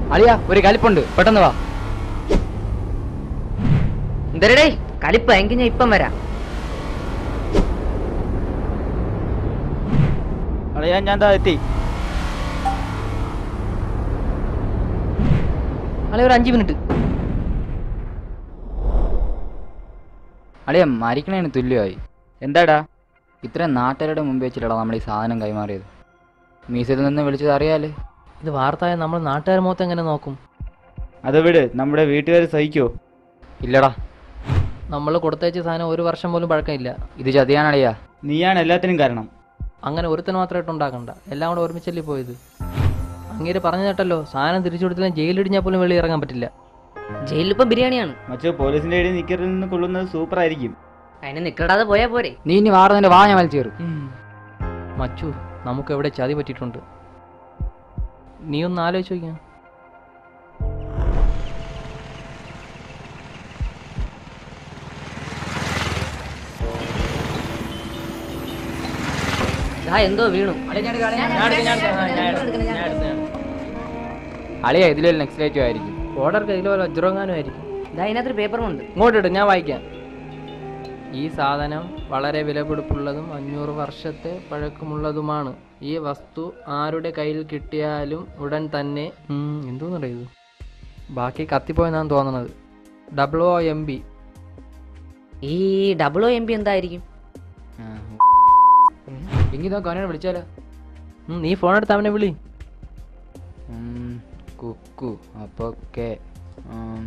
അളിയാ ഒരു കലിപ്പുണ്ട് പെട്ടെന്ന് വാ എന്തരടേ കലിപ്പ എങ്കിൽ ഞാൻ ഇപ്പം വരാം അളിയാ ഞാൻ ദാ എത്തി അളിയ ഒരു അഞ്ച് മിനിറ്റ് അളിയ മരിക്കണതിന് തുല്യമായി എന്താടാ ഇത്രയും നാട്ടുകാരുടെ മുമ്പ് വെച്ചിട്ടാണ് നമ്മൾ ഈ സാധനം കൈമാറിയത് മീസത്തിൽ നിന്ന് വിളിച്ചത് അറിയാലേ ഇത് വാർത്തയായ നമ്മൾ നാട്ടുകാർ മൊത്തം എങ്ങനെ നോക്കും അത് വിട് നമ്മുടെ വീട്ടുകാർ സഹിക്കോ ഇല്ലടാ നമ്മൾ കൊടുത്തയച്ച സാധനം ഒരു വർഷം പോലും പഴക്കമില്ല ഇത് ചതിയാനളിയാ നീയാണ് എല്ലാത്തിനും കാരണം അങ്ങനെ ഒരുത്തന് മാത്രമായിട്ട് ഉണ്ടാക്കണ്ട എല്ലാം കൂടെ ഒരുമിച്ചല്ലേ പോയത് അങ്ങേര് പറഞ്ഞു കേട്ടല്ലോ സാധനം തിരിച്ചു കൊടുത്തില്ല ജയിലിടിഞ്ഞാൽ പോലും വെളി ഇറങ്ങാൻ പറ്റില്ല ജയിലിൽ ഇപ്പം ബിരിയാണിയാണ് മച്ചു പോലീസിന്റെ ഇടയിൽ നിക്കറിൽ നിന്ന് കൊള്ളുന്നത് സൂപ്പർ ആയിരിക്കും അതിന് നിക്കടാതെ പോയാ പോരെ നീ ഇനി വാറുന്നതിന്റെ വാ ഞാൻ വലിച്ചേറും മച്ചു നമുക്ക് എവിടെ ചതി പറ്റിയിട്ടുണ്ട് നീ ഒന്ന് ആലോചിച്ച് നോക്കിയാ ദാ എന്തോ വീണു അളിയ ഇതിലൊരു നെക്സ്റ്റ് ആയിരിക്കും ഓർഡർ കയ്യിലോ വജ്രങ്ങാനും ആയിരിക്കും ദാ അതിനകത്തൊരു പേപ്പറുമുണ്ട് ഇങ്ങോട്ടിട്ട് ഞാൻ വായിക്കാം ഈ സാധനം വളരെ വിലപിടിപ്പുള്ളതും അഞ്ഞൂറ് വർഷത്തെ പഴക്കമുള്ളതുമാണ് ഈ വസ്തു ആരുടെ കയ്യിൽ കിട്ടിയാലും ഉടൻ തന്നെ ഉം, എന്തോന്നറിയത് ബാക്കി കത്തിപ്പോയെന്നാണ് തോന്നുന്നത് ഡബിൾ ഒ എം ബി ഈ ഡബിൾ ഒ എം പി എന്തായിരിക്കും എങ്കിൽ നോക്കാം അവനെ വിളിച്ചാലോ നീ ഫോൺ എടുത്ത് അവനെ വിളി ഉം, കുക്കു അപ്പൊ കെ ഉം.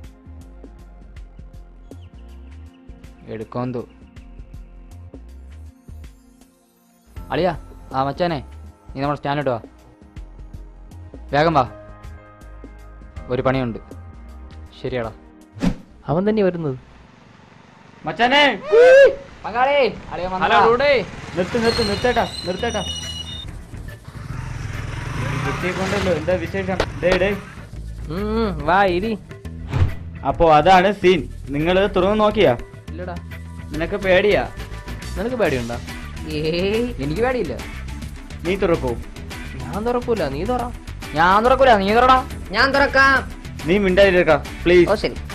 എടുക്കോന്തോ അളിയാ ആ മച്ചാനെ നീ നമ്മുടെ സ്റ്റാൻഡിട്ട് വാ വേഗം വാ ഒരു പണിയുണ്ട് ശരിയാടാ അവൻ തന്നെ വരുന്നത് മച്ചാനെ പങ്കാളി അളിയ ഹലോ ഡൂഡേ നിർത്ത് നിർത്ത് നിർത്തേട്ടാ നിർത്തേട്ടാ കൊണ്ടല്ലോ എന്താ വിശേഷം ഡേ ഡേ ഉം, വാ ഇരി അപ്പോ അതാണ് സീൻ നിങ്ങൾ തുറന്നു നോക്കിയാ ഇല്ലടാ നിനക്ക് പേടിയാ നിനക്ക് പേടിയുണ്ടോ ഏയ് എനിക്ക് പേടിയില്ല നീ തുറക്കൂ ഞാൻ തുറക്കൂല നീ തുറ ഞാൻ തുറക്കൂല നീ തുറടാ ഞാൻ തുറക്കാം നീ മിണ്ടായിരിക്ക പ്ലീസ് ഓ ശരി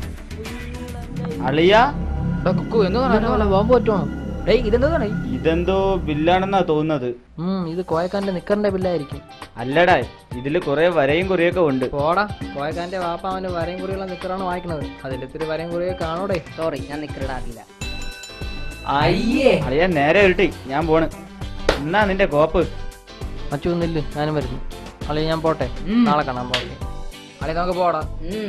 അളിയ എടാ കുക്കു എന്തോ ബോംബ് പറ്റുമോ ഡേയ് ഇതെന്തോന്നാണ് ഇതെന്തോ ബില്ലാണെന്നാ തോന്നുന്നത് ഉം ഇത് കോയക്കാന്റെ നിക്കറിന്റെ ബില്ലായിരിക്കും അല്ലടാ ഇതില് കുറെ വരയും കുറിയൊക്കെ ഉണ്ട് പോടാ കോയക്കാന്റെ വാപ്പ അവന്റെ വരയും കുറിയുള്ള നിക്കറാണ് വായിക്കണത് അതിൽ ഇത്തിരി വരയും കുറിയൊക്കെ കാണൂടെ സോറി ഞാൻ നിക്കറിടാറില്ല അയ്യേ അളിയ നേരെ ഇരുട്ടി ഞാൻ പോണ് എന്നാ നിന്റെ കോപ്പ് മച്ചു നില്ല് ഞാനും വരുന്നു അല്ലെ ഞാൻ പോട്ടെ ഉം. നാളെ കാണാൻ പോകെ അളിയ നമുക്ക് പോടാ ഉം.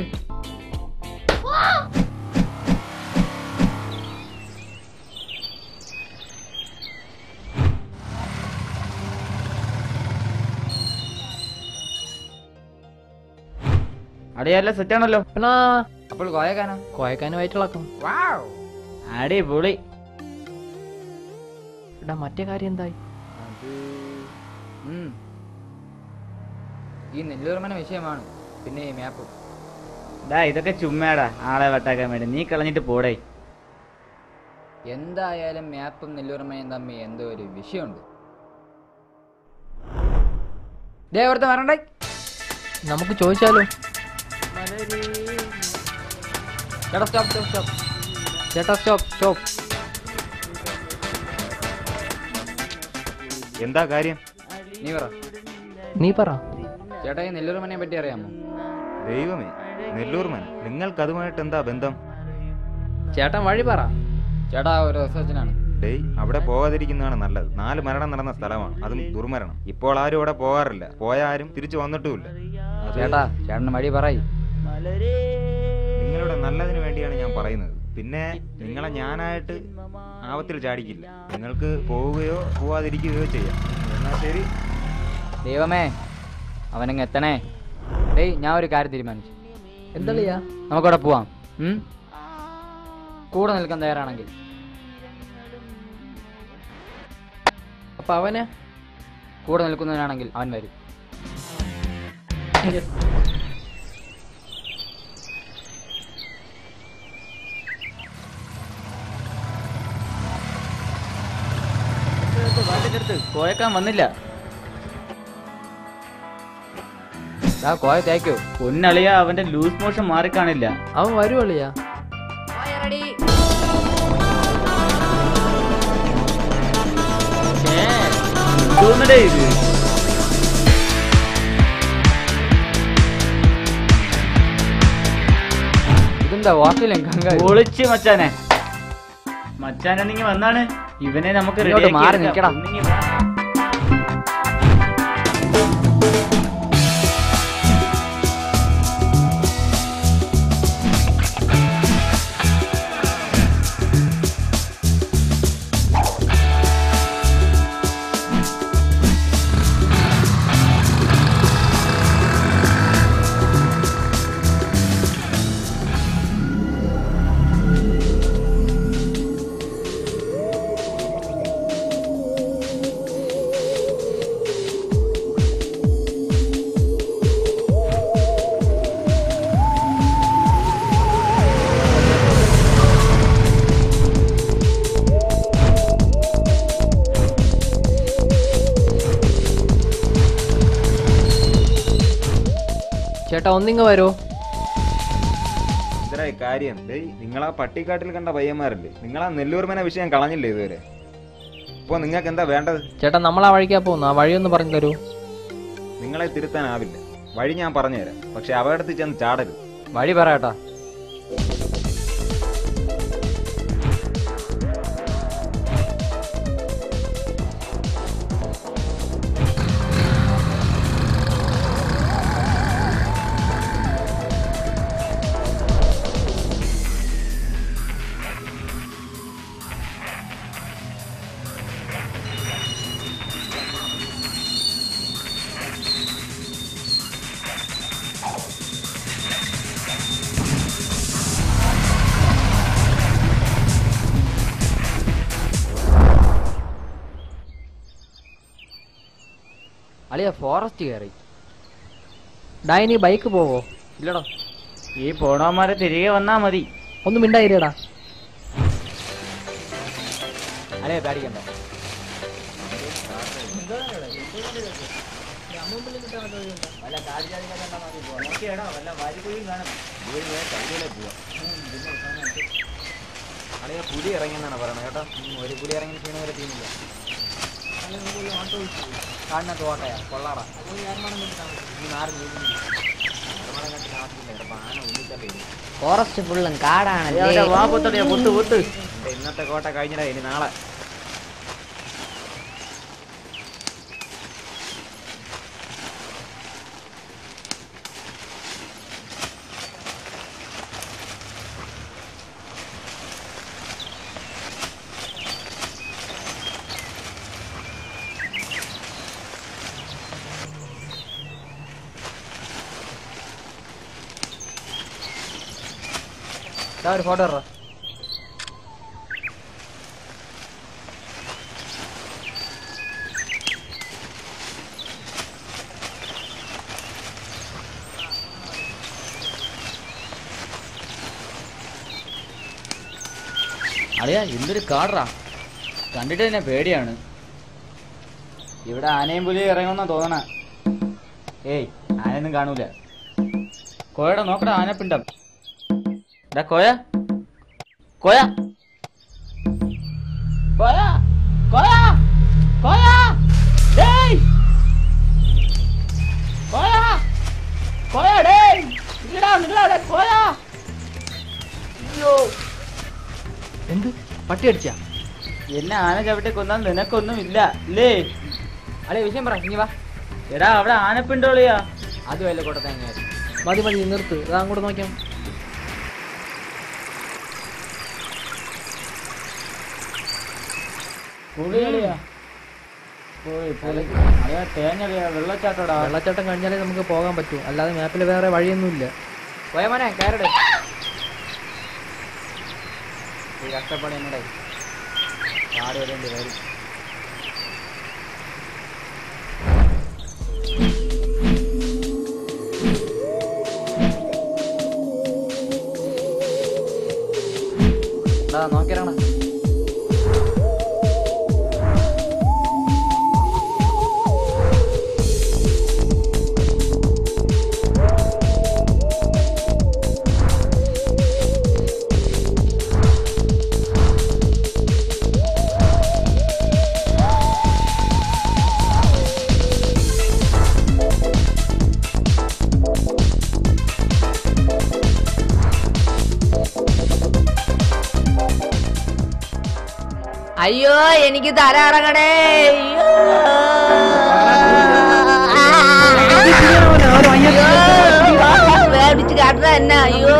അളിയല്ല സെറ്റാണല്ലോ പിന്നെ അപ്പോൾ കോയക്കാനാ കോയക്കാന് വയറ്റിളക്കും അടിപൊളി എടാ മറ്റേ കാര്യം എന്തായി അത് ഉം. ഈ നെല്ലൂർമന വിഷയമാണ് പിന്നെ ഈ മാപ്പ് ഡാ ഇതൊക്കെ ചുമ്മാടാ ആളെ വട്ടാക്കാൻ വേണ്ടി നീ കളഞ്ഞിട്ട് പോടേ എന്തായാലും മാപ്പും നെല്ലൂർമനയും തമ്മിൽ എന്തോ ഒരു വിഷയമുണ്ട് ദേ അവിടുത്തെ വരണ്ടേ നമുക്ക് ചോദിച്ചാലോ ചേട്ടാ സ്റ്റോപ്പ് സ്റ്റോപ്പ് സ്റ്റോപ്പ് ചേട്ടാ സ്റ്റോപ്പ് സ്റ്റോപ്പ് എന്താ കാര്യം നീ പറ നീ പറ ചേട്ടാ ഈ നെല്ലൂർമനയെ പറ്റി അറിയാമോ ദൈവമേ നെല്ലൂർമൻ നിങ്ങൾക്ക് അതുമായിട്ട് എന്താ ബന്ധം ചേട്ടൻ വഴി പറ ചേട്ടാ ഒരു റിസർച്ചിനാണ് ഡേയ് അവിടെ പോകാതിരിക്കുന്നതാണ് നല്ലത് നാല് മരണം നടന്ന സ്ഥലമാണ് അതും ദുർമരണം ഇപ്പോൾ ആരും അവിടെ പോകാറില്ല പോയ ആരും തിരിച്ചു വന്നിട്ടുമില്ല അത് ചേട്ടാ ചേട്ടന് വഴി പറയ് നിങ്ങളുടെ നല്ലതിന് വേണ്ടിയാണ് ഞാൻ പറയുന്നത് പിന്നെ നിങ്ങളെ ഞാനായിട്ട് ആപത്തിൽ ചാടിക്കില്ല നിങ്ങൾക്ക് പോവുകയോ പോവാതിരിക്കുകയോ ചെയ്യാം എന്നാ ശരി ദൈവമേ അവനങ്ങ് എത്തണേ ഡേയ് ഞാൻ ഒരു കാര്യം തീരുമാനിച്ചു എന്തളിയാ നമുക്കവിടെ പോവാം ഉം? കൂടെ നിൽക്കാൻ തയ്യാറാണെങ്കിൽ അപ്പൊ അവനെ കൂടെ നിൽക്കുന്നതിനാണെങ്കിൽ അവൻ വരും വണ്ടിന്റെ അടുത്ത് കോയക്കാൻ വന്നില്ല ആ കോയ തേക്കോ പൊന്നളിയ അവന്റെ ലൂസ് മോഷൻ മാറിക്കാണില്ല അവൻ വരുവളിയാ തോന്നടേ ഇത് ഇതെന്താ വാക്കിലും കങ്ക പൊളിച്ച് മച്ചാനെ മച്ചാൻ എന്നിങ്ങി വന്നാണ് ഇവനെ നമുക്ക് ഇങ്ങോട്ട് ready ആക്കി മാറി എടുക്കാം. നിക്കടാ. ഒന്നിങ്ങി വാ. ചേട്ടാ ഒന്നിങ്ങ വരോ ഇതരായി കാര്യം ഡേയ് നിങ്ങളാ പട്ടിക്കാട്ടിൽ കണ്ട പയ്യന്മാരല്ലേ നിങ്ങളാ നെല്ലൂർമന വിഷയം കളഞ്ഞില്ലേ ഇതുവരെ ഇപ്പോൾ നിങ്ങൾക്ക് എന്താ വേണ്ടത് ചേട്ടാ നമ്മളാ വഴിക്കാ പോകുന്നു ആ വഴിയൊന്ന് പറഞ്ഞു തരൂ നിങ്ങളെ തിരുത്താനാവില്ല വഴി ഞാൻ പറഞ്ഞുതരാം പക്ഷെ അപകടത്തിൽ ചെന്ന് ചാടരുത് വഴി പറയട്ടാ അളിയ ഫോറസ്റ്റ് കയറി ഡായനി ബൈക്ക് പോവോ ഇല്ലടാ ഈ പോണവന്മാരെ തിരികെ വന്നാ മതി ഒന്നും മിണ്ടായിരടാ അളിയ പേടിക്കണ്ട അളിയ പുലി ഇറങ്ങിയെന്നാണ് പറയണത് കേട്ടോ ഉം, ഒരു പുലി ഇറങ്ങി ക്ഷീണം വരെ തീരുന്നില്ല കാണുന്ന തോട്ടയാ കൊള്ളാടാ ഫോറസ്റ്റ് ഫുള്ളും കാടാണല്ലേ അവന്റെ വാ പൊത്തടിയാ പൊത്ത് പൊത്ത് എന്റെ ഇന്നത്തെ കോട്ട കഴിഞ്ഞടാ ഇനി നാളെ ഇതാ ഒരു ഫോട്ടോ ഇറ അളിയാ എന്തൊരു കാടാ കണ്ടിട്ട് തന്നെ പേടിയാണ് ഇവിടെ ആനയും പുലിയും ഇറങ്ങുന്ന തോന്നണ ഏയ് ആനയൊന്നും കാണൂല കോയടെ നോക്കടാ ആനപ്പിണ്ടം എടാ കോയ കോയ കോയ കോയ കോയ ഡേയ് കോയ കോയ ഡേയ് നിക്കടാ നിക്കടാ കോയ അയ്യോ എന്ത് പട്ടി അടിച്ചാ എന്നെ ആന ചവിട്ടി കൊന്നാൽ നിനക്കൊന്നും ഇല്ല ഇല്ലേ അളിയ വിഷയം പറ ഇനി വാ എടാ അവിടെ ആനപ്പിണ്ടോളിയാ അത് വല്ല കൂട്ടത്തെ മതി മതി നിർത്ത് ഇതാ അങ്ങോട്ട് നോക്കിയാ പുളികളിയാ പോയി പുളി അതെ തേങ്ങ വെള്ളച്ചാട്ടോടാ വെള്ളച്ചാട്ടം കഴിഞ്ഞാലേ നമുക്ക് പോകാൻ പറ്റൂ അല്ലാതെ മാപ്പിൽ വേറെ വഴിയൊന്നുമില്ല പോയമോനെ കയറട് ഈ കഷ്ടപ്പാട് എന്നോടെ കാട് വരേണ്ടി വരും നോക്കിയാണ അയ്യോ എനിക്ക് തല ഇറങ്ങണേ അയ്യോ. അയ്യോ. വേടിച്ച് കാട്ടുക തന്നെ അയ്യോ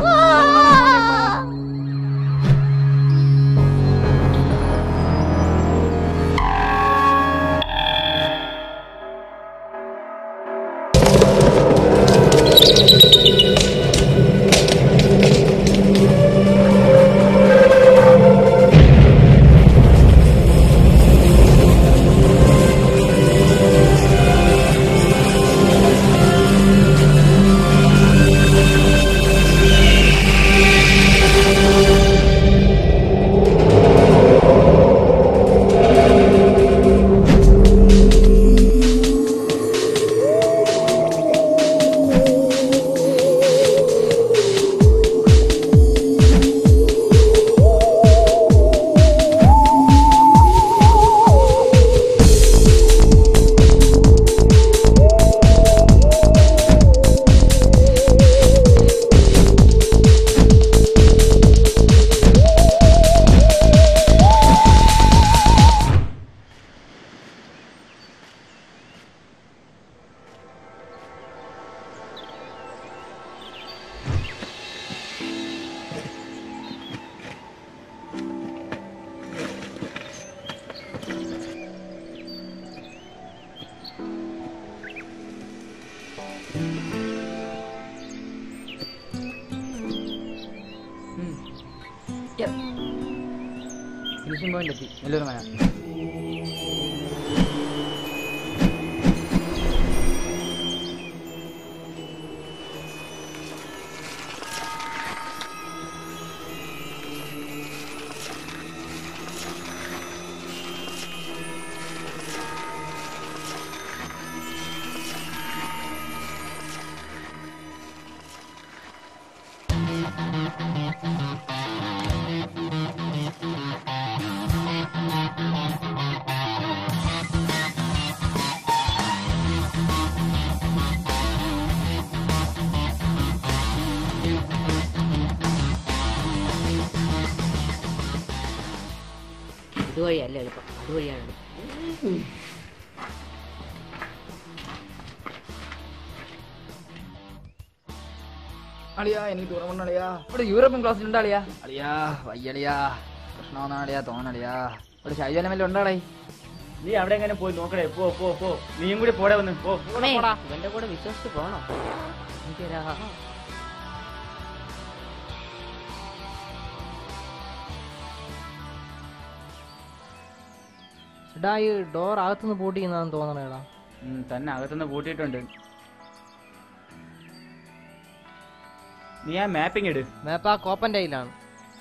ഫിനിഷിംഗ് പോയിന്റ് എത്തി നല്ലൊരു മഴ ഇതുവഴിയല്ല എളുപ്പം അതുവഴിയാണ് എളുപ്പം അളിയാ എനിക്ക് തുറമുണ്ട് അളിയാ ഇവിടെ യൂറോപ്യൻ ക്ലാസ്സിലുണ്ട് അളിയാ അളിയാ വയ്യളിയാ പ്രശ്നമാണെന്നാണ് അളിയാ തോന്നളിയാ ഇവിടെ ശൈജലം വല്ലതും ഉണ്ടാളേ നീ അവിടെ എങ്ങനെ പോയി നോക്കണേ പോ പോ പോ നീയും കൂടി പോടെ വന്ന് പോ അമ്മേ, ഇവന്റെ കൂടെ വിശ്വസിച്ച് പോണോ എനിക്കൊരാ എടാ ഈ ഡോർ അകത്തുനിന്ന് പൂട്ടിക്കുന്നതാന്ന് തോന്നണേടാ ഉം, തന്നെ അകത്തുനിന്ന് പൂട്ടിയിട്ടുണ്ട് നീ ആ മാപ്പിംഗ് ഇട് മാപ്പ് ആ കോപ്പൻ്റെ കയ്യിലാണ്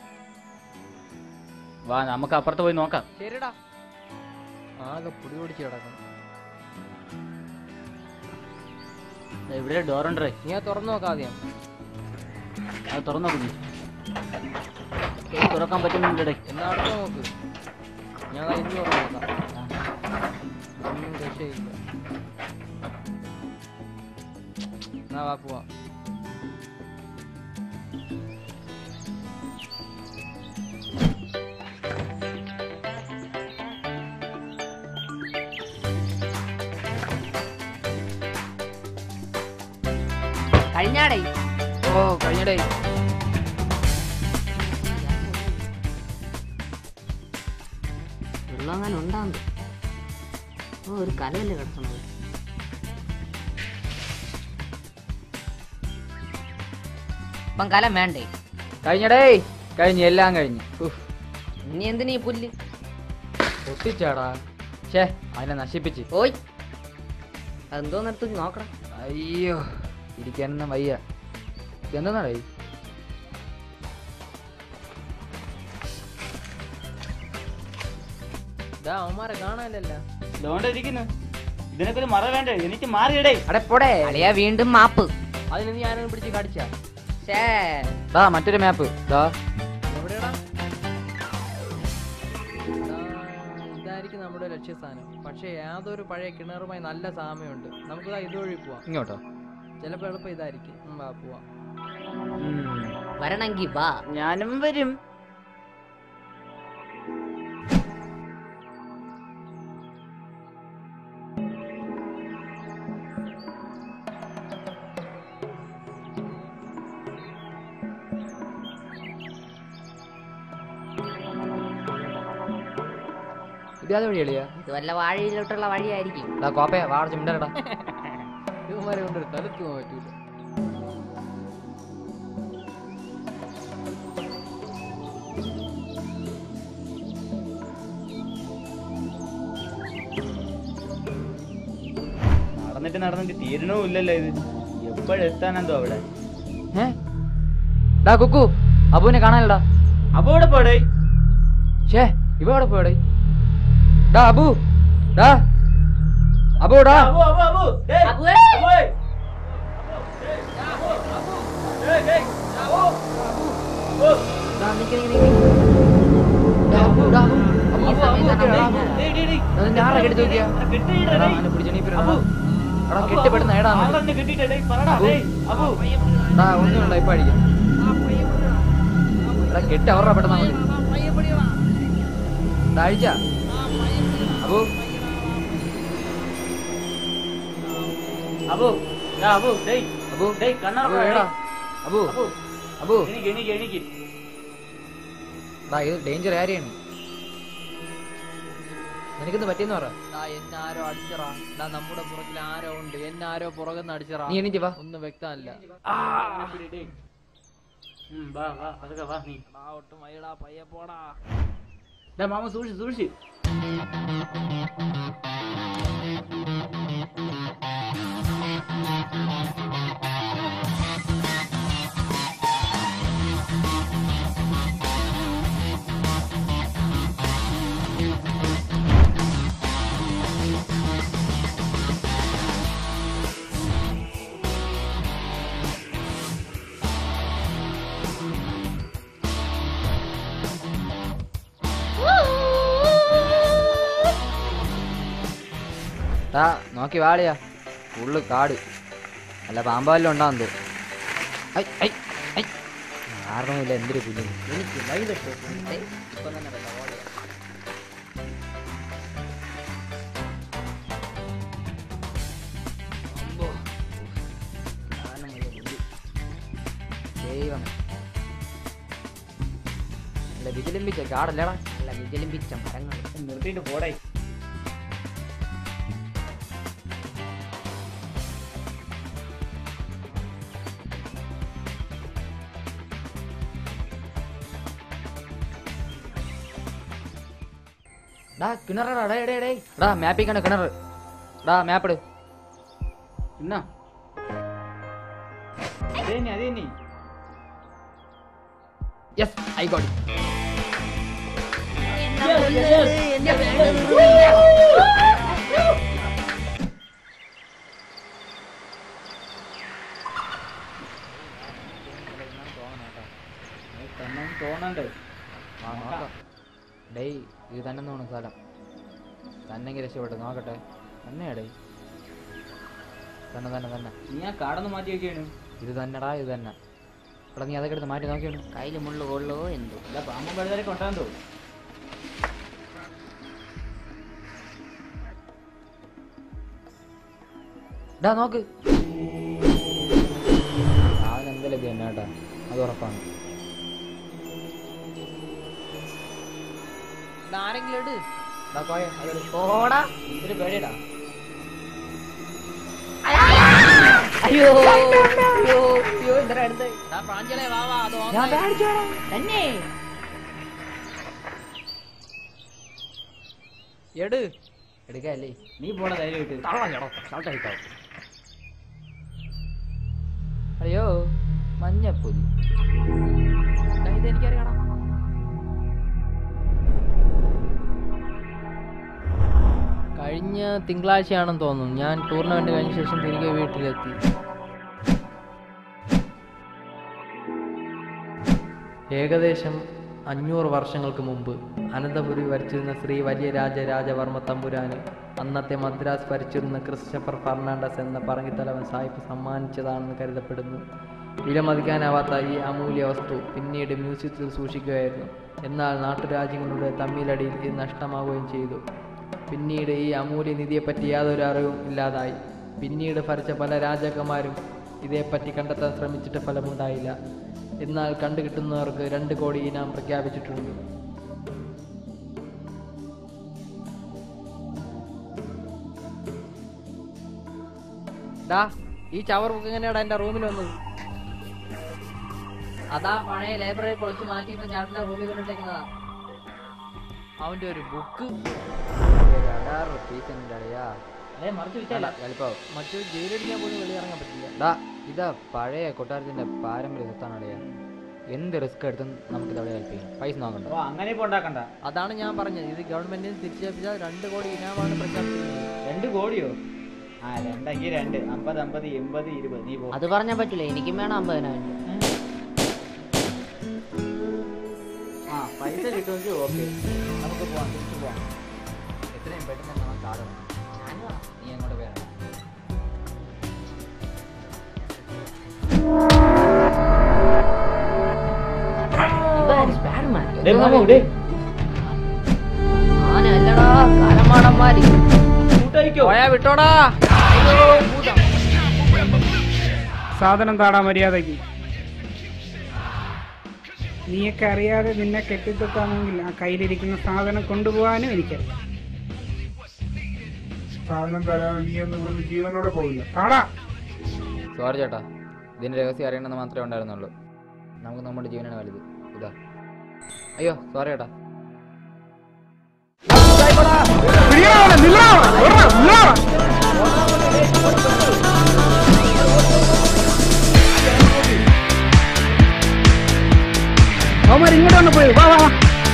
വാ നമുക്ക് അപ്പുറത്ത് പോയി നോക്കാം ശരിടാ ആകെ പൊടി പൊടിച്ച് കിടക്കണം ദേ ഇവിടെ ഡോറുണ്ടേ നീ ആ തുറന്നു നോക്കാതെയാ അത് തുറന്നു നോക്കുന്നു തുറക്കാൻ പറ്റുന്നുണ്ടേ എന്നാ അടുത്ത് നോക്ക് ഞാൻ ദാ ഇത് തുറന്നു നോക്കാം ഒന്നും രക്ഷയില്ല എന്നാ വാ പോവാം കഴിഞ്ഞാടേ ഓ കഴിഞ്ഞടേ വെള്ളം അങ്ങനെ ഉണ്ടാകുന്നു ഓ ഒരു കലയല്ലേ കിടക്കണത് ഇപ്പം കലം വേണ്ടേ കഴിഞ്ഞടേ കഴിഞ്ഞു എല്ലാം കഴിഞ്ഞു ഉഫ്, ഇനി എന്തിനീ പുല്ല് പൊട്ടിച്ചാടാ ഷേ അതിനെ നശിപ്പിച്ച് ഓയ് അതെന്തോന്നെടുത്ത് നോക്കണം അയ്യോ ഇരിക്കാനൊന്നും വയ്യ ഇതെന്താണേ ഇതാ അവന്മാരെ കാണാനല്ല ഇതുകൊണ്ട് ഇരിക്കുന്നു ഇതിനൊക്കെ ഒരു മറ വേണ്ടേ എനിക്ക് മാറിയിടേ അടെ പോടേ അളിയാ വീണ്ടും മാപ്പ് അതിന് നീ ആരും പിടിച്ച് കടിച്ചാ ഷേ ദാ മറ്റൊരു മാപ്പ് ദാ എവിടെയാടാ ഇതാ, ഇതായിരിക്കും നമ്മുടെ ലക്ഷ്യസ്ഥാനം പക്ഷേ യാതൊരു പഴയ കിണറുമായി നല്ല സാമ്യമുണ്ട് നമുക്കിതാ ഇതുവഴി പോവാം ഇങ്ങോട്ടോ ചിലപ്പോൾ എളുപ്പം ഇതായിരിക്കും ഉം, വാ പോവാം വരണമെങ്കി വാ ഞാനും വരും ഇതേത് വഴി അളിയാ ഇത് വല്ല വാഴയിലോട്ടുള്ള വഴിയായിരിക്കും എടാ കോപ്പയെ വാട ചിണ്ടടാ ഇവന്മാരെ കൊണ്ടൊരു സ്ഥലത്ത് പോകാൻ പറ്റൂല നടന്നിട്ട് നടന്നിട്ട് തീരണവും ഇല്ലല്ലോ ഇത് എപ്പോഴെത്താനെന്തോ അവിടെ ഏ ഡാ കുക്കു അബുവിനെ കാണാനല്ലടാ അപ്പൊ ഇവിടെ പോടേ ഷേ ഇവ എവിടെ പോയടേ ഡാ അബു ഡാ അബു ഡാ അബു അബു അബു ഡേയ്, അബുവേ. അബുവേ. ഡേയ്, ഡേയ്, അബു. അബു. ഡാ നിക്ക് നിക്ക് നിക്ക് ഡാ അബു ഡാ അബു അബു ഈ അബു സമയത്താണ് അബു, ഡാ, അവൻ അബു. ഡേയ്, ഡേയ്, ഡേയ്. അത് ഞാൻ ആരെ കെട്ടി നോക്കിയാ കെട്ടിയിടാ, എടാ ഡേയ്. അവനെ പിടിച്ചെണീപ്പിടാ അബു. എടാ അബു, കെട്ടിപ്പെടുന്ന ഏടാ ആളെന്നെ കെട്ടിയിട്ടെ, ഡേയ്, പറടാ, അബു. ഡേയ്, അബു. ഡാ ഒന്നും വേണ്ട ഇപ്പൊ അടിക്കാം എടാ കെട്ടി അവരുടെ പെട്ടെന്ന് മതി ഡാ അഴിച്ച അബു അബു ഡാ, അബു ഡേയ് അബു ഡേയ് കണ്ണട അബു എടാ അബു അബു അബു എണീക്ക് എണീക്ക് എണീക്ക് ഡാ ഇത് ഡേഞ്ചർ ആരെയാണ് നിനക്കിന്ന് പറ്റിയെന്ന് പറ ഡാ എന്നെ ആരോ അടിച്ചറാ ഡാ നമ്മുടെ പുറകിൽ ആരോ ഉണ്ട് എന്നെ ആരോ പുറകുന്ന് അടിച്ചറാ നീ എണീറ്റ് വാ ഒന്നും വ്യക്തമല്ല ഡേയ്. ഉം, വാ വാ പതുക്കെ വാ നീ ഡാ ഒട്ടും വയ്യടാ പയ്യെ പോടാ ഡാ മാമ സൂക്ഷിച്ച് സൂക്ഷിച്ച് ടാ നോക്കി വാളിയാ ഫുള്ള് കാട് അല്ല പാമ്പാലും ഉണ്ടാകുന്നത് ഐ ഐ ഐ കാരണമില്ല എന്തൊരു പുല്ല് എനിക്ക് വഴിപെട്ടു ഏയ്, ഇപ്പം തന്നെ വല്ല ഓടിയാ. ദൈവം അല്ല വിജിലമ്പിച്ച കാടല്ലേടാ നല്ല വിജലിമ്പിച്ച മരങ്ങൾ നിർത്തിയിട്ട് പോടേ ഡാ കിണറടാ ഡേ ഡേ ഡേ ഡാ മാപ്പിൽ കണ്ട കിണർ ഡാ മാപ്പിട് എന്നാ അതേ നീ അതേ നീ യെസ് ഐ ഗോട്ട് തന്നെ തോന്നണ്ടേ ആ നോക്കാം ഡേയ് ഇത് തന്നെ തോന്നുന്നു സ്ഥലം തന്നെങ്കിൽ രക്ഷപ്പെട്ടു നോക്കട്ടെ തന്നെയാ ഡേയ് തന്നെ തന്നെ തന്നെ നീ ആ കാടൊന്ന് മാറ്റി വെക്കാണ് ഇത് തന്നെടാ ഇത് തന്നെ എടാ നീ അതൊക്കെ എടുത്ത് മാറ്റി നോക്കിയാണ് കയ്യിൽ മുള്ളു കൊള്ളോ എന്തോ അല്ല പാമ്പും കഴുതാരൊക്കെ ഉണ്ടാകാൻ തോന്നും ഡാ നോക്ക് അവനെന്തായാലും ഇത് തന്നെ കേട്ടാ അത് ഉറപ്പാണ് ഡാ ആരെങ്കിലും ഇട് ഡാ കോയ അതെടു. പോടാ എന്തൊരു പേടിയടാ അയ്യോ അയ്യോ അയ്യോ എന്താ അടുത്ത് ഡാ പ്രാഞ്ചലേ വാ വാ അത് ഞാൻ ഓക്കെ. പേടിച്ചോടാ തന്നെ എട് എടുക്കല്ലേ നീ പോണ ധൈര്യമായിട്ട് അയ്യോ മഞ്ഞപ്പൊതി ഡാ, ഇത് എനിക്കറിയാടാ കഴിഞ്ഞ തിങ്കളാഴ്ചയാണെന്ന് തോന്നുന്നു ഞാൻ ടൂർണമെന്റ് കഴിഞ്ഞ ശേഷം തിരികെ വീട്ടിലെത്തി ഏകദേശം അഞ്ഞൂറ് വർഷങ്ങൾക്ക് മുമ്പ് അനന്തപുരി ഭരിച്ചിരുന്ന ശ്രീ വലിയ രാജ രാജവർമ്മ തമ്പുരാന് അന്നത്തെ മദ്രാസ് ഭരിച്ചിരുന്ന ക്രിസ്റ്റഫർ ഫെർണാണ്ടസ് എന്ന പറങ്കിത്തലവൻ സാഹിബ് സമ്മാനിച്ചതാണെന്ന് കരുതപ്പെടുന്നു വിലമതിക്കാനാവാത്ത ഈ അമൂല്യ വസ്തു പിന്നീട് മ്യൂസിയത്തിൽ സൂക്ഷിക്കുകയായിരുന്നു എന്നാൽ നാട്ടുരാജ്യങ്ങളുടെ തമ്മിലടിയിൽ ഇത് നഷ്ടമാവുകയും ചെയ്തു പിന്നീട് ഈ അമൂല്യ നിധിയെപ്പറ്റി യാതൊരു അറിവും ഇല്ലാതായി പിന്നീട് ഭരിച്ച പല രാജാക്കന്മാരും ഇതേപ്പറ്റി കണ്ടെത്താൻ ശ്രമിച്ചിട്ട് ഫലമുണ്ടായില്ല എന്നാൽ കണ്ടുകിട്ടുന്നവർക്ക് രണ്ട് കോടി ഇനാം പ്രഖ്യാപിച്ചിട്ടുണ്ട് ഡാ ഈ ചവർ ബുക്ക് എങ്ങനെയാടാ എന്റെ റൂമിൽ വന്നത് അതാ പഴയ ലൈബ്രറി പൊളിച്ച് മാറ്റിയിട്ട് ചേട്ടന്റെ റൂമിൽ കൊണ്ടിട്ടേക്കുന്നതാ അവന്റെ ഒരു ബുക്ക് പീസ് അളിയാ അതെ മറിച്ച് വെച്ചാല എളുപ്പമാവും മറ്റു ജയിലടിക്കാൻ പോലും വെളിയിറങ്ങാൻ പറ്റില്ല ഡാ ഇതാ പഴയ കൊട്ടാരത്തിന്റെ പാരമ്പര്യ സ്വത്താണ് അളിയാ എന്ത് റിസ്ക് എടുത്തും നമുക്ക് ഇതവിടെ ഹെൽപ്പ് ചെയ്യും പൈസ നോക്കണ്ട ഓ അങ്ങനെ ഇപ്പൊ ഉണ്ടാക്കണ്ട അതാണ് ഞാൻ പറഞ്ഞത് ഇത് ഗവൺമെന്റിന് തിരിച്ചേൽപ്പിച്ചാൽ രണ്ട് കോടി ഇനാമാണ് പ്രഖ്യാപിച്ചിരിക്കുന്നത് രണ്ട് കോടിയോ ആ രണ്ടെങ്കിൽ രണ്ട് അമ്പത് അമ്പത് എൺപത് ഇരുപത് നീ പോ അത് പറഞ്ഞാൽ പറ്റില്ല എനിക്കും വേണം അമ്പതിനായിരം ആ പൈസ കിട്ടുമെങ്കിൽ ഓക്കെ നമുക്ക് പോവാം തിരിച്ചു പോവാം എത്രയും പെട്ടെന്ന് തന്നെ നമുക്ക് കാർഡ് വേണം നീ അങ്ങോട്ട് വേണം ഡേ മാമു ഡേ ആനല്ലടാ കരമാടന്മാര് കൂട്ടായിക്കോ പോയാ വിട്ടോടാ സാധനം താടാ മര്യാദയ്ക്ക് നീയൊക്കെ അറിയാതെ നിന്നെ കെട്ടിത്തത്താണെങ്കിൽ ആ കയ്യിലിരിക്കുന്ന സാധനം കൊണ്ടുപോകാനും എനിക്കറിയാം സാധനം തരാൻ നീ ഒന്ന് ഇവിടുന്ന് ജീവനോടെ പോകില്ല താടാ സോറി ചേട്ടാ ഇതിന്റെ രഹസ്യം അറിയണമെന്ന് മാത്രമേ ഉണ്ടായിരുന്നുള്ളൂ നമുക്ക് നമ്മുടെ ജീവനാണ് വലുത് ഇതാ അയ്യോ സോറി ചേട്ടാ അവന്മാർ ഇങ്ങോട്ടാണ് പോയി വാ വാ വാ.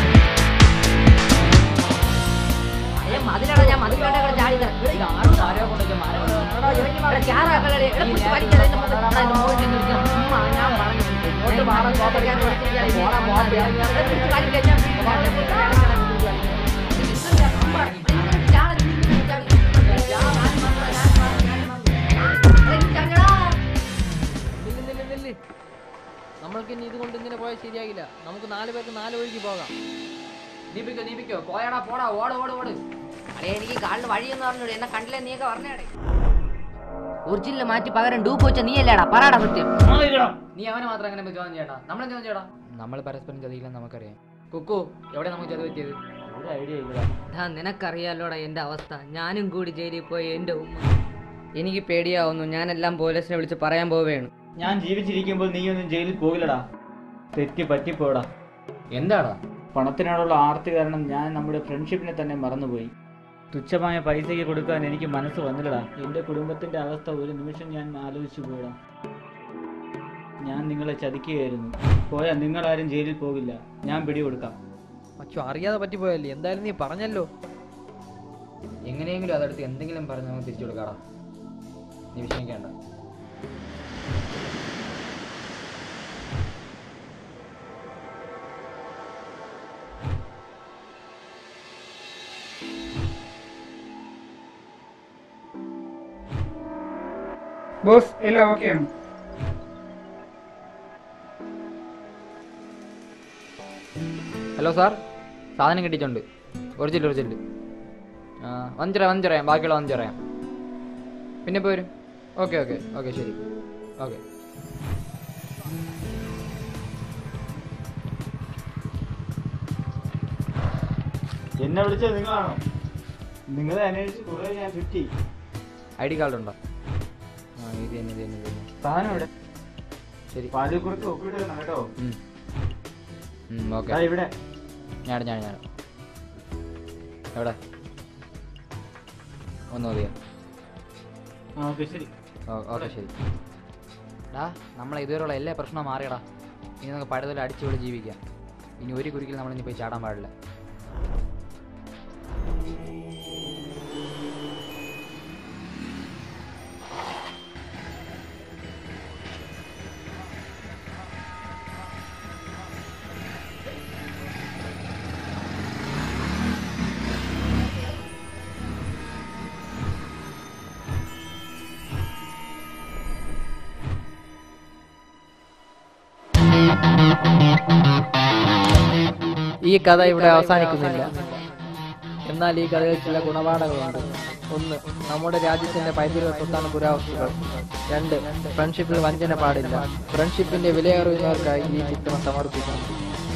ഏ, മതിലടാ ഞാൻ മതിലോട്ടെ ചാടി തരാം. ഇത് ആരും ആരോ കൊണ്ടുവച്ച മരം. എടാ, ഇറങ്ങി വാ. എടാ, ക്യാറാക്കല്ലേ? എടാ, പിടിച്ച് വലിക്കല്ലേ എന്റെ മുഖത്ത്. എടാ, എന്റെ മുഖത്ത് ചെന്ന് ഇരിക്കണം. ഉമ്മാ, ഞാൻ പറഞ്ഞു. ഇങ്ങോട്ട് വാടാ, കോപ്പയ്ക്കാൻ വിളിച്ചിരിക്കുകയാണ്. പോടാ, പോടാ, എടാ, പിടിച്ച് വലിക്കല്ലേ? ഞാൻ പിടിച്ച് വലിക്കല്ലേ? ഇതില്ല, അമ്മ. ചാടാ, നീ ചാടി. ചാടാ, ഞാൻ മാത്രം, ഞാൻ മാത്രം, ഞാൻ മാത്രം. എടാ, നീ ചാടിയെടാ. നില്ല് നില്ല് നില്ല് നമ്മൾക്ക് ഇനി ഇത് കൊണ്ട് ഇങ്ങനെ പോയാൽ ശരിയാകില്ല നമുക്ക് നാല് പേർക്ക് നാല് വഴിക്ക് പോകാം നീപ്പിക്കോ നീപ്പിക്കോ പോയാടാ പോടാ ഓട് ഓട് ഓട് അടേ എനിക്ക് കാലിന് വഴിയെന്ന് പറഞ്ഞൂടെ എന്നെ കണ്ടില്ലേ നീയൊക്കെ പറഞ്ഞേടേ ഒറിജിനൽ മാറ്റി പകരം ഡൂപ്പ് വെച്ച നീയല്ലേടാ പറയടാ സത്യം നീ അവനെ മാത്രം അങ്ങനെ ചോദ്യം ചെയ്യണ്ട നമ്മളെ ചോദ്യം ചെയ്യടാ നമ്മൾ പരസ്പരം ചതിയില്ലെന്ന് നമുക്കറിയാം കുക്കു എവിടെ നമുക്ക് ചതി പറ്റിയത് ഒരു ഐഡിയ ഇല്ല ടാ നിനക്കറിയാലോടാ എന്റെ അവസ്ഥ ഞാനും കൂടി ജയിലിൽ പോയി എന്റെ ഉമ്മ എനിക്ക് പേടിയാവുന്നു ഞാനെല്ലാം പോലീസിനെ വിളിച്ച് പറയാൻ പോവുകയാണ് ഞാൻ ജീവിച്ചിരിക്കുമ്പോൾ നീ ഒന്നും ജയിലിൽ പോകില്ലടാ തെറ്റി പറ്റിപ്പോടാ എന്താടാ പണത്തിനോടുള്ള ആർത്തി കാരണം ഞാൻ നമ്മുടെ ഫ്രണ്ട്ഷിപ്പിനെ തന്നെ മറന്നുപോയി തുച്ഛമായ പൈസയ്ക്ക് കൊടുക്കാൻ എനിക്ക് മനസ്സ് വന്നില്ലടാ എൻ്റെ കുടുംബത്തിൻ്റെ അവസ്ഥ ഒരു നിമിഷം ഞാൻ ആലോചിച്ചു പോയടാ ഞാൻ നിങ്ങളെ ചതിക്കുകയായിരുന്നു പോയാൽ നിങ്ങളാരും ജയിലിൽ പോകില്ല ഞാൻ പിടികൊടുക്കാം അച്ഛോ അറിയാതെ പറ്റിപ്പോയല്ലേ എന്തായാലും നീ പറഞ്ഞല്ലോ എങ്ങനെയെങ്കിലും അതെടുത്ത് എന്തെങ്കിലും പറഞ്ഞ് നമുക്ക് തിരിച്ചു കൊടുക്കാടാ നീ വിഷമിക്കേണ്ട ബോസ് എല്ലാം ഓക്കെയാണ് ഹലോ സാർ സാധനം കിട്ടിയിട്ടുണ്ട് ഒറിജിനൽ ഒറിജിനൽ ആ വഞ്ചിറ വഞ്ചിറയാം ബാക്കിയുള്ള വഞ്ചിറയാം പിന്നെ ഇപ്പോൾ വരും ഓക്കെ ഓക്കെ ഓക്കെ ശരി ഓക്കെ എന്നെ വിളിച്ചത് നിങ്ങളാണോ നിങ്ങളെ അന്വേഷിച്ച് കുറേ ഞാൻ ചുറ്റി ഐ ഡി കാർഡ് ഉണ്ടോ ആ ഇത് തന്നെ ഇത് തന്നെ ഇത് തന്നെ സാധനം ഇവിടെ ശരി പാലിൽ കുറച്ച് ഒപ്പിട്ട് തരണം കേട്ടോ ഓക്കെ ദാ ഇവിടെ ഞാൻ ഞാൻ ഞാൻ എവിടെ ഒന്ന് മതിയോ ആ ഓക്കെ ശരി ഓക്കെ ശരി ഡാ നമ്മളെ ഇതുവരെയുള്ള എല്ലാ പ്രശ്നവും മാറിയടാ ഇനി നമുക്ക് പഴുതൽ അടിച്ചുകൂടെ ജീവിക്കാം ഇനി ഒരു കുരുക്കിൽ നമ്മൾ ഇനി പോയി ചാടാൻ പാടില്ല ഈ കഥ ഇവിടെ അവസാനിക്കുന്നില്ല എന്നാൽ ഈ കഥയിൽ ചില ഗുണപാഠങ്ങളുണ്ട് ഒന്ന് നമ്മുടെ രാജ്യത്തിന്റെ പൈതൃക സ്വത്താണ് പുരാവസ്തുക്കൾ രണ്ട് ഫ്രണ്ട്ഷിപ്പിൽ വഞ്ചന പാടില്ല ഫ്രണ്ട്ഷിപ്പിന്റെ വിലയറിയുന്നവർക്കായി ഈ ചിത്രം സമർപ്പിക്കുന്നു